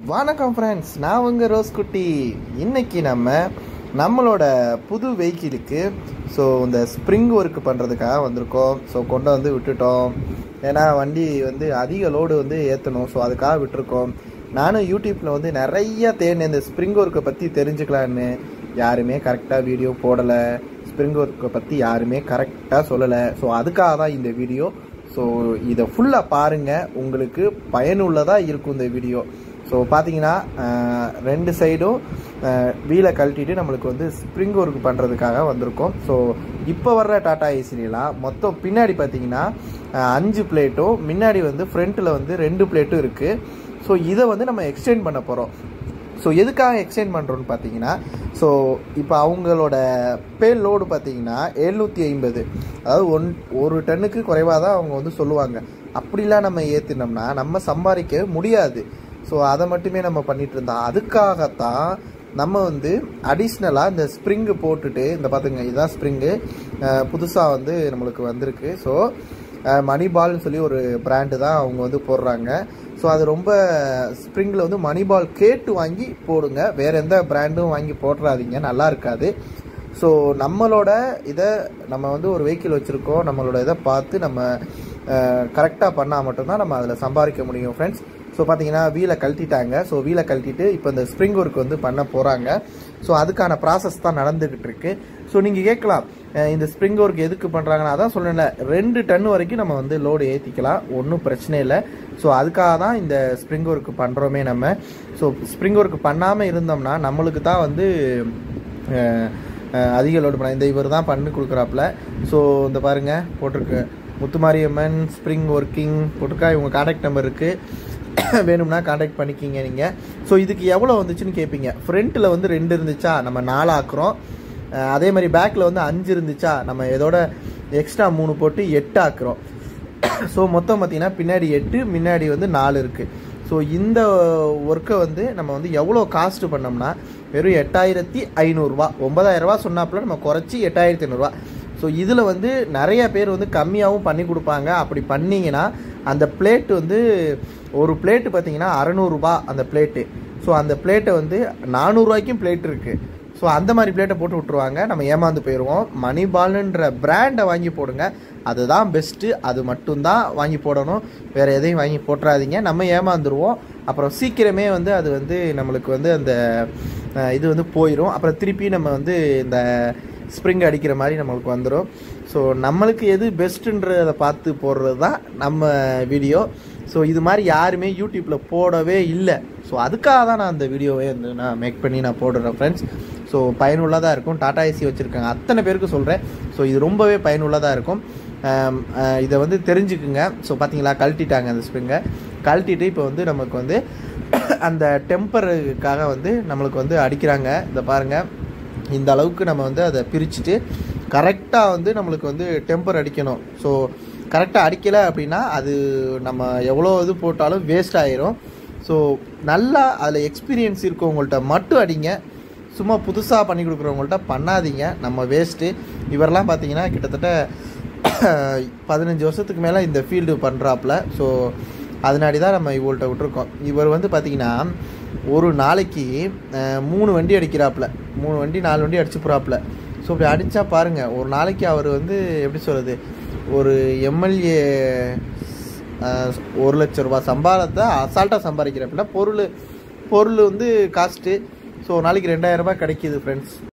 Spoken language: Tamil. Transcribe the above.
வணக்கம் ஃப்ரெண்ட்ஸ் நான் உங்கள் ரோஸ் குட்டி இன்னைக்கு நம்ம நம்மளோட புது வெஹிக்கிளுக்கு ஸோ இந்த ஸ்ப்ரிங் ஒர்க் பண்ணுறதுக்காக வந்திருக்கோம் ஸோ கொண்டு வந்து விட்டுட்டோம் ஏன்னா வண்டி வந்து அதிக லோடு வந்து ஏற்றணும் ஸோ அதுக்காக விட்டுருக்கோம் நானும் யூடியூப்பில் வந்து நிறைய தேடினேன் இந்த ஸ்ப்ரிங் ஒர்க்கை பற்றி தெரிஞ்சுக்கலான்னு யாருமே கரெக்டாக வீடியோ போடலை ஸ்ப்ரிங் ஒர்க்கை பற்றி யாருமே கரெக்டாக சொல்லலை ஸோ அதுக்காக தான் இந்த வீடியோ ஸோ இதை ஃபுல்லாக பாருங்கள் உங்களுக்கு பயனுள்ளதாக இருக்கும் இந்த வீடியோ ஸோ பார்த்தீங்கன்னா அஹ், ரெண்டு சைடும் வீலை கழட்டிட்டு நம்மளுக்கு வந்து ஸ்ப்ரிங் ஒர்க் பண்ணுறதுக்காக வந்திருக்கோம் ஸோ இப்போ வர்ற டாடா ஏசிலாம் மொத்தம் பின்னாடி பார்த்தீங்கன்னா அஹ், அஞ்சு பிளேட்டும் முன்னாடி வந்து ஃப்ரண்ட்டில் வந்து ரெண்டு பிளேட்டும் இருக்குது ஸோ இதை வந்து நம்ம எக்ஸ்டெண்ட் பண்ண போகிறோம் ஸோ எதுக்காக எக்ஸ்டெண்ட் பண்ணுறோன்னு பார்த்தீங்கன்னா ஸோ இப்போ அவங்களோட பேல் லோடு பார்த்தீங்கன்னா எழுநூற்றி ஐம்பது அதாவது ஒன் ஒரு டன்னுக்கு குறைவாக தான் அவங்க வந்து சொல்லுவாங்க அப்படிலாம் நம்ம ஏற்றினோம்னா நம்ம சம்பாதிக்க முடியாது ஸோ அதை மட்டுமே நம்ம பண்ணிட்டு இருந்தோம் அதுக்காகத்தான் நம்ம வந்து அடிஷ்னலாக இந்த ஸ்ப்ரிங்கு போட்டுட்டு இந்த பார்த்துங்க இதுதான் ஸ்ப்ரிங்கு புதுசாக வந்து நம்மளுக்கு வந்திருக்கு ஸோ மணி பால்னு சொல்லி ஒரு பிராண்டு தான் அவங்க வந்து போடுறாங்க ஸோ அது ரொம்ப ஸ்ப்ரிங்கில் வந்து மணி பால் கேட்டு வாங்கி போடுங்க வேறு எந்த பிராண்டும் வாங்கி போட்டுறாதீங்க நல்லா இருக்காது ஸோ நம்மளோட இதை நம்ம வந்து ஒரு வெஹிக்கிள் வச்சுருக்கோம் நம்மளோட இதை பார்த்து நம்ம கரெக்டாக பண்ணால் மட்டும்தான் நம்ம அதில் சம்பாதிக்க முடியும் ஃப்ரெண்ட்ஸ் ஸோ பார்த்தீங்கன்னா வீலை கழட்டிட்டாங்க ஸோ வீலை கழட்டிட்டு இப்போ இந்த ஸ்ப்ரிங் ஒர்க் வந்து பண்ண போகிறாங்க ஸோ அதுக்கான ப்ராசஸ் தான் நடந்துக்கிட்டு இருக்கு ஸோ நீங்கள் கேட்கலாம் அஹ் இந்த ஸ்ப்ரிங் ஒர்க் எதுக்கு பண்ணுறாங்கன்னா அதான் சொல்லல ரெண்டு டன் வரைக்கும் நம்ம வந்து லோடு ஏற்றிக்கலாம் ஒன்றும் பிரச்சனை இல்லை ஸோ அதுக்காக தான் இந்த ஸ்ப்ரிங் ஒர்க் பண்ணுறோமே நம்ம ஸோ ஸ்ப்ரிங் ஒர்க் பண்ணாமல் இருந்தோம்னா நம்மளுக்கு தான் வந்து அஹ், அஹ், அதிக லோடு பண்ண இந்த இவர் தான் பண்ணி கொடுக்குறாப்புல ஸோ இந்த பாருங்க போட்டிருக்கு முத்துமாரியம்மன் ஸ்ப்ரிங் ஒர்க்கிங் போட்டிருக்கா இவங்க கான்டாக்ட் நம்பர் இருக்குது வேணும்னா காண்டாக்ட் பண்ணிக்கிங்க நீங்கள் ஸோ இதுக்கு எவ்வளோ வந்துச்சுன்னு கேட்பீங்க ஃப்ரண்ட்டில் வந்து ரெண்டு இருந்துச்சா நம்ம நாலு ஆக்குறோம் அஹ் அதே மாதிரி பேக்கில் வந்து அஞ்சு இருந்துச்சா நம்ம இதோட எக்ஸ்ட்ரா மூணு போட்டு எட்டு ஆக்குறோம் ஸோ மொத்தம் பார்த்தீங்கன்னா பின்னாடி எட்டு முன்னாடி வந்து நாலு இருக்குது ஸோ இந்த ஒர்க்கை வந்து நம்ம வந்து எவ்வளோ காஸ்ட் பண்ணோம்னா வெறும் எட்டாயிரத்தி ஐநூறுரூவா ஒன்பதாயிரரூவா சொன்னாப்புல நம்ம குறைச்சி எட்டாயிரத்தி ஐநூறுரூவா ஸோ இதில் வந்து நிறைய பேர் வந்து கம்மியாகவும் பண்ணி கொடுப்பாங்க அப்படி பண்ணீங்கன்னா அந்த பிளேட் வந்து ஒரு பிளேட்டு பார்த்தீங்கன்னா அறநூறுபா அந்த பிளேட்டு ஸோ அந்த பிளேட்டை வந்து நானூறுரூவாய்க்கும் பிளேட் இருக்குது ஸோ அந்த மாதிரி பிளேட்டை போட்டு விட்ருவாங்க நம்ம ஏமாந்து போயிடுவோம் மணிபால்ன்ற பிராண்டை வாங்கி போடுங்க அதுதான் பெஸ்ட்டு அது மட்டும்தான் வாங்கி போடணும் வேறு எதையும் வாங்கி போட்டுறாதீங்க நம்ம ஏமாந்துருவோம் அப்புறம் சீக்கிரமே வந்து அது வந்து நம்மளுக்கு வந்து அந்த அஹ், இது வந்து போயிடும் அப்புறம் திருப்பி நம்ம வந்து இந்த ஸ்ப்ரிங் அடிக்கிற மாதிரி நம்மளுக்கு வந்துடும் ஸோ நம்மளுக்கு எது பெஸ்ட்டுன்றதை பார்த்து போடுறது தான் நம்ம வீடியோ ஸோ இது மாதிரி யாருமே யூடியூப்பில் போடவே இல்லை ஸோ அதுக்காக தான் நான் அந்த வீடியோவை வந்து நான் மேக் பண்ணி நான் போடுறேன் ஃப்ரெண்ட்ஸ் ஸோ பயனுள்ளதாக இருக்கும் டாடா ஏசி வச்சுருக்காங்க அத்தனை பேருக்கு சொல்கிறேன் ஸோ இது ரொம்பவே பயனுள்ளதாக இருக்கும் ஆம், ஆஹ் இதை வந்து தெரிஞ்சுக்குங்க ஸோ பார்த்தீங்களா கழட்டிட்டாங்க அந்த ஸ்ப்ரிங்கை கழட்டிட்டு இப்போ வந்து நமக்கு வந்து அந்த டெம்பருக்காக வந்து நம்மளுக்கு வந்து அடிக்கிறாங்க இந்த பாருங்கள் இந்த அளவுக்கு நம்ம வந்து அதை பிரிச்சுட்டு கரெக்டாக வந்து நம்மளுக்கு வந்து டெம்பர் அடிக்கணும் ஸோ கரெக்டாக அடிக்கலை அப்படின்னா அது நம்ம எவ்வளோ இது போட்டாலும் வேஸ்ட் ஆயிரும் ஸோ நல்லா அதில் எக்ஸ்பீரியன்ஸ் இருக்கவங்கள்ட்ட மட்டும் அடிங்க சும்மா புதுசாக பண்ணி கொடுக்குறவங்கள்ட்ட பண்ணாதீங்க நம்ம வேஸ்ட்டு இவரெல்லாம் பார்த்தீங்கன்னா கிட்டத்தட்ட பதினஞ்சு வருஷத்துக்கு மேலே இந்த ஃபீல்டு பண்ணுறாப்புல ஸோ அதனாடி தான் நம்ம இவங்கள்ட்ட விட்டுருக்கோம் இவர் வந்து பார்த்தீங்கன்னா ஒரு நாளைக்கு அஹ், மூணு வண்டி அடிக்கிறாப்புல மூணு வண்டி நாலு வண்டி அடிச்சு போகிறாப்புல ஸோ இப்படி அடித்தா பாருங்கள் ஒரு நாளைக்கு அவர் வந்து எப்படி சொல்கிறது ஒரு எம்எல்ஏ ஒரு லட்ச ரூபா சம்பாரத்தை அசால்ட்டாக சம்பாதிக்கிறாப்புல பொருள் பொருள் வந்து காஸ்ட்டு ஸோ நாளைக்கு ரெண்டாயிரம் ரூபாய் கிடைக்கிது ஃப்ரெண்ட்ஸ்